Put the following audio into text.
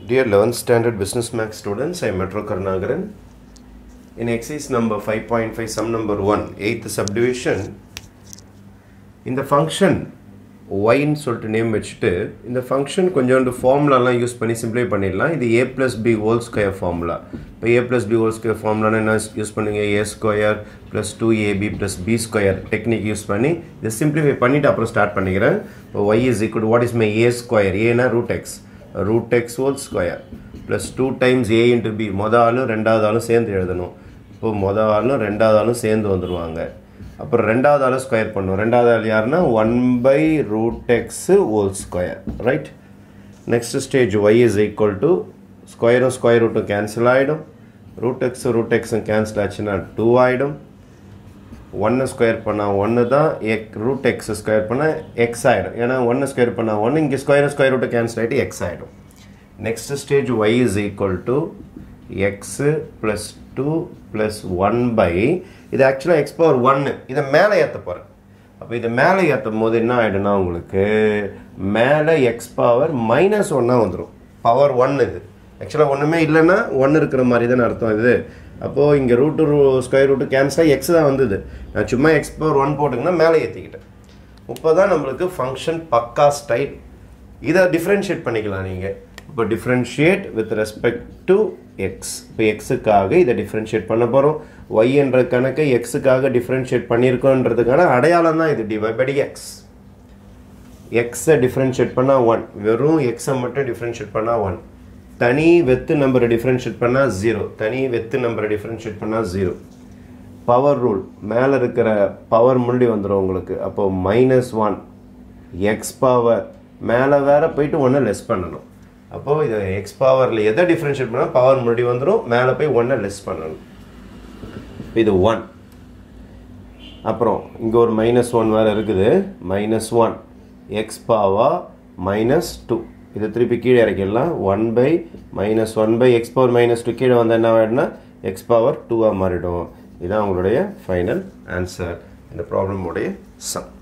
Dear 11th standard business max students, I am Metro Karnagaran. In exercise number 5.5, sum number 1, 8th subdivision, இந்த function ஒயின்னு சொல்லிட்டு name வச்சுட்டு இந்த function கொஞ்சோண்டு ஃபார்முலாலாம் use பண்ணி சிம்ப்ளை பண்ணிடலாம் இது A plus B whole square formula இப்போ ஏ ப்ளஸ் பி ஹோல் ஸ்கொயர் ஃபார்முலான்னு என்ன யூஸ் பண்ணுங்க A square plus two AB plus B square technique use பண்ணி இதை சிம்ப்ளிஃபை பண்ணிவிட்டு அப்புறம் ஸ்டார்ட் பண்ணிக்கிறேன் இப்போ Y is equal what is my A square ஏனா root X root X whole square plus two times A into B மொதல் ஆளும் ரெண்டாவது ஆளும் சேர்ந்து எழுதணும் இப்போ மொதல் ஆளும் ரெண்டாவது ஆளும் சேர்ந்து வந்துடுவாங்க அப்புறம் ரெண்டாவது ஆள் ஸ்கொயர் பண்ணும் ரெண்டாவது ஆள் யாருன்னா one by root X whole square right next stage Y is equal to ஸ்கொயரும் ஸ்கொயர் ரூட்டும் கேன்சல் ஆகிடும் ரூட் எக்ஸு ரூட் எக்ஸும் கேன்சல் ஆச்சுன்னா டூ ஆகிடும் ஒன்று ஸ்கொயர் பண்ணால் ஒன்று தான் எக் ரூட் எக்ஸ் ஸ்கொயர் பண்ணால் எக்ஸ் ஆகிடும் ஏன்னா ஒன்று ஸ்கொயர் பண்ணால் ஒன்று இங்கே ஸ்கொயர் ஸ்கொயர் ரூட்டு கேன்சல் ஆகிட்டு எக்ஸ் ஆகிடும் next stage Y is equal to X plus two plus one by இது ஆக்சுவலாக எக்ஸ் பவர் ஒன்று இதை மேலே ஏற்ற போகிறேன் அப்போ இதை மேலே ஏற்றும் போது என்ன ஆகிடும்னா உங்களுக்கு மேலே எக்ஸ் பவர் மைனஸ் ஒன்னாக வந்துடும் பவர் ஒன் இது ஆக்சுவலாக ஒன்றுமே இல்லைன்னா ஒன்று இருக்கிற மாதிரி தானே அர்த்தம் இது அப்போது இங்கே ரூட்டு ரூ ஸ்கொயர் ரூட்டு கேன்சலாக எக்ஸ் தான் வந்தது நான் சும்மா எக்ஸ் பவர் ஒன் போட்டுங்கன்னா மேலே ஏற்றிக்கிட்டேன் இப்போ தான் நம்மளுக்கு ஃபங்க்ஷன் பக்கா ஸ்டைல் இதை டிஃப்ரென்ஷியேட் பண்ணிக்கலாம் நீங்கள் இப்போ differentiate with respect to X இப்போ எக்ஸுக்காக இதை டிஃப்ரென்ஷியேட் பண்ண போகிறோம் ஒய் என்ற கணக்கை எக்ஸுக்காக டிஃப்ரென்ஷியேட் பண்ணியிருக்கோன்றதுக்கான அடையாளம் தான் இது டிவை பை எக்ஸ் எக்ஸை டிஃப்ரென்ஷியேட் பண்ணால் ஒன் வெறும் எக்ஸை மட்டும் டிஃப்ரென்ஷியேட் பண்ணால் ஒன் தனி வெத்து நம்பரை டிஃப்ரென்ஷியேட் பண்ணால் ஜீரோ தனி வெத்து நம்பரை டிஃப்ரென்ஷியேட் பண்ணால் ஜீரோ பவர் ரூல் மேலே இருக்கிற பவர் முன்னாடி வந்துடும் உங்களுக்கு அப்போ மைனஸ் ஒன் எக்ஸ் பவர் மேலே வேற போயிட்டு ஒன்று லெஸ் பண்ணணும் அப்போது இது எக்ஸ் பவரில் எதை டிஃப்ரென்ஷியேட் பண்ணால் பவர் முன்னாடி வந்துடும் மேலே போய் ஒன்றை லெஸ் பண்ணணும் இது ஒன் அப்புறம் இங்கே ஒரு மைனஸ் ஒன் வேறு இருக்குது minus one X power minus two இதை திருப்பி கீழே இறக்கிடலாம் one by minus one by X power minus two கீழே வந்தால் என்ன ஆகிடும்னா எக்ஸ் பவர் டூவாக மாறிடும் இதுதான் உங்களுடைய ஃபைனல் ஆன்சர் இந்த ப்ராப்ளமுடைய சம்